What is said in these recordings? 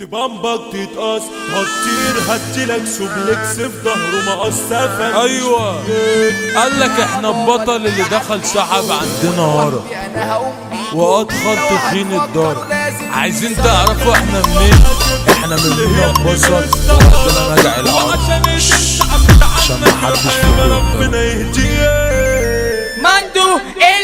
تبامبك تتقص هتطير هديلك سوبلكس في ظهره مقص سفن ايوه قال لك احنا البطل اللي دخل سحب عندنا ورا وادخل تخين الدار عايزين تعرفوا احنا منين احنا من مينا البصل وربنا نجع العرب عشان محدش فيكم ربنا يهديه مندو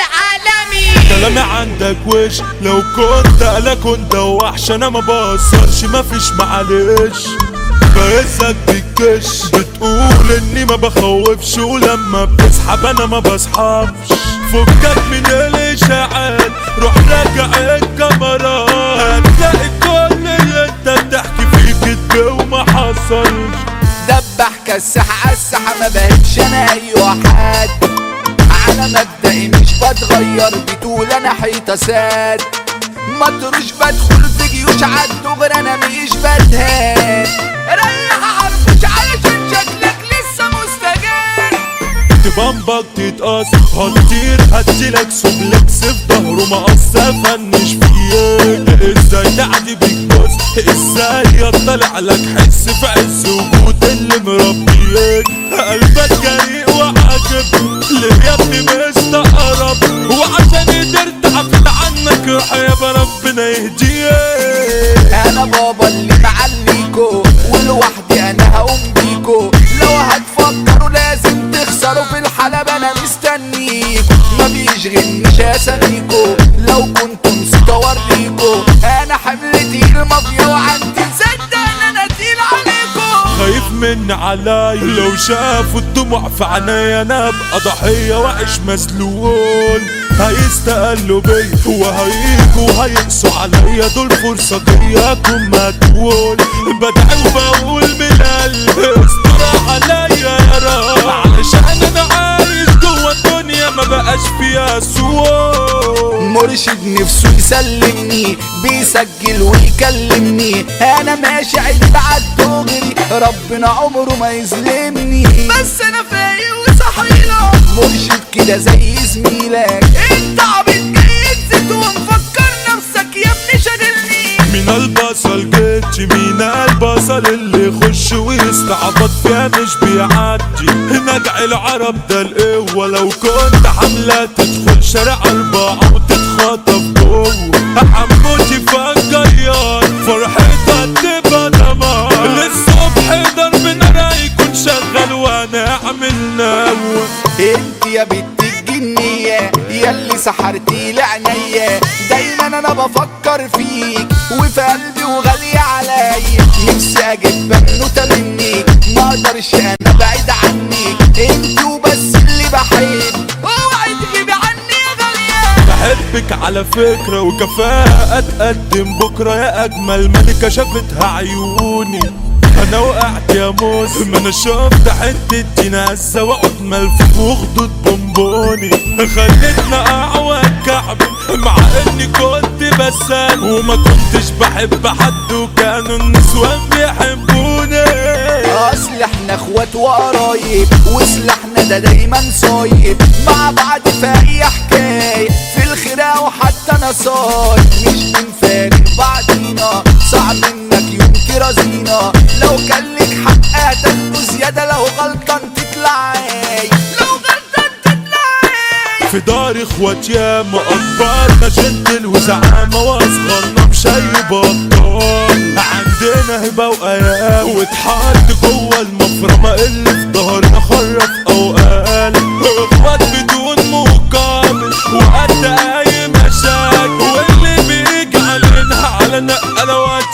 العالمي كلامي عندك وش لو كنت انا كنت وحش انا ما بقصرش مفيش معلش بهزك بالكش بتقول اني ما بخوفش ولما بتسحب انا ما بسحبش فكك من الاشاعات روح راجع الكاميرات هتلاقي كل اللي انت بتحكي فيه كدب وما حصلش دبح كسح على الساحة ما بهتش انا اي واحد على مبدئي مش بتغير بتقول انا حيطة ساد ما تروش بدخل في جيوش عالدغر انا مش بتهان ريح عرفش علشان شكلك لسه مستجد تبامبك تتقص هتطير هديلك سوبلكس في ظهره مقص فنش فيك ازاي تعدي بيك بص ازاي يطلع لك حس في عز وجود اللي مربيك قلبك جريء وعاجب ليه يا ابني مستقرب وعشان قدرت عفت عنك يا ربنا يهديك انا بابا اللي معليكو ولوحدي انا هقوم بيكو لو هتفكروا لازم تخسروا في الحلبة انا مستنيكو ما بيشغلنيش اساميكو لو كنتوا نسيت اوريكو انا حملتي المافيا وعندي مصدق ان انا تقيل عليكو خايف من علي لو شافوا الدموع في عينيا انا ابقى ضحيه واعيش مسلول هيستقلوا بيا وهيجوا وهيقسوا عليا دول فرصه جايه اكون مقتول بدعي وبقول من قلبي استر عليا يا رب علشان انا عايش جوه الدنيا ما بقاش فيها سوق مرشد نفسه يسلمني بيسجل ويكلمني انا ماشي عيد عالدغري ربنا عمره ما يظلمني بس انا فايق وصحيلة مرشد كده زي زميلك انت عبيط جاي تزيد ومفكر نفسك يا ابني شاغلني مين البصل جيتش مين البصل اللي يخش ويستعبط فيها مش بيعدي نجع العرب ده القوة لو كنت حملة تدخل شارع أربعة وتتخطف جوه حموتي فجيار فرحتها تبقى دمار للصبح ضرب نار يكون شغال ونعمل نوم انت يا بنت الجنية ياللي سحرتي لعينيا دايما انا بفكر فيك وفي قلبي وغالية عليا نفسي اجيب بنوتة منك ما اقدرش انا بعيد عنك انت وبس اللي بحب اوعي تجيبي عني يا غالية بحبك على فكرة وكفاءة اتقدم بكرة يا اجمل ملكة شافتها عيوني انا وقعت يا موس ما انا شفت حتة جنازة واقعد ملفوف وخدود بونبوني خلتنا اعوى كعبي مع اني كنت بسال وما كنتش بحب حد وكانوا النسوان بيحبوني اصل احنا اخوات وقرايب وسلاحنا ده دايما صايب مع بعض في اي حكايه في الخناق وحتى انا صايب مش بنفارق بعضينا صعب انك يوم ترازينا لو كان لك حق هتاخده زياده لو غلطان تطلع عايب لو غلطان تطلع عايب في دار اخوات يا مقبر شد وزعامة واصغرنا بشي بطال عندنا هبة وايام واتحط جوه المفرمة اللي في ظهرنا خرف او قال اخوات بدون مقابل وقد اي مشاكل واللي بيجي علينا على نقلوات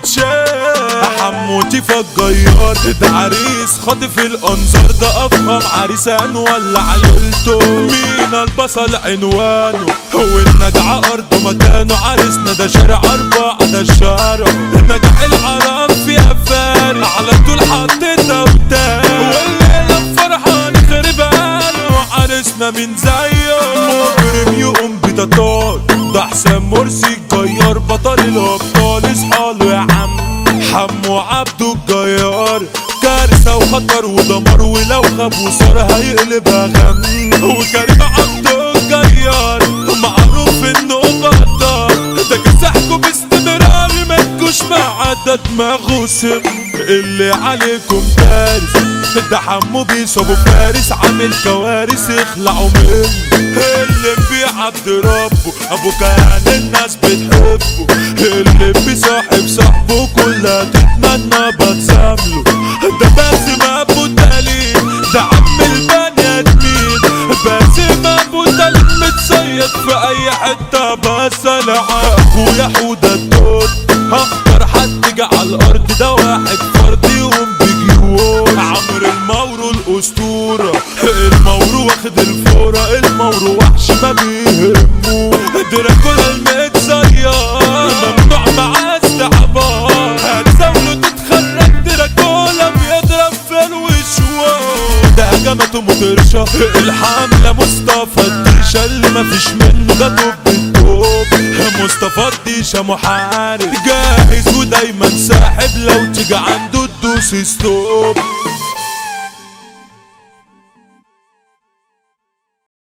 بيتشاف حموتي فالجيار ده عريس خاطف الانظار ده افخم عريسان ولا عليلته مين البصل عنوانه هو النجع ارضه مكانه عريسنا ده شارع اربعة ده الشارع نجع العرب في افاري على طول حطيتها وتاني والليلة فرحان خربان عريسنا من زيه مجرم يقوم بتطار ده حسام مرسي الجيار بطل الابطال اصحاله يا عم حمو عبده الجيار كارثة وخطر ودمار ولو خاب وصار هيقلبها غم وكريم عبده الجيار معروف انه غدار ده كسحكوا باستمرار ما تجوش مع ده دماغه سم اللي عليكم دارس ده حمو بيصابوا فارس عامل كوارث اخلعوا منه اللي بيعبد ربه ابو كيان الناس بتحبه اللي بيصاحب صاحبه كلها تتمنى بتسامله ده باسم ابو تالي ده عم البني ادمين باسم ابو تالي متصيد في اي حته بس انا اخويا حوده التوت هختار حد جه على الارض ده واحد فرد يقوم بجيوش عمرو المورو الاسطوره المورو واخد الفوره المورو وحش ما بيهمه دراكولا المتصير ممنوع معاه استعبار هتزاوله تتخرج دراكولا بيضرب في الوشوار ده هجمته مطرشه الحمله مصطفى الديشه اللي مفيش منه ده توب التوب مصطفى الديشه محارب جاهز ودايما ساحب لو تيجي عنده تدوس ستوب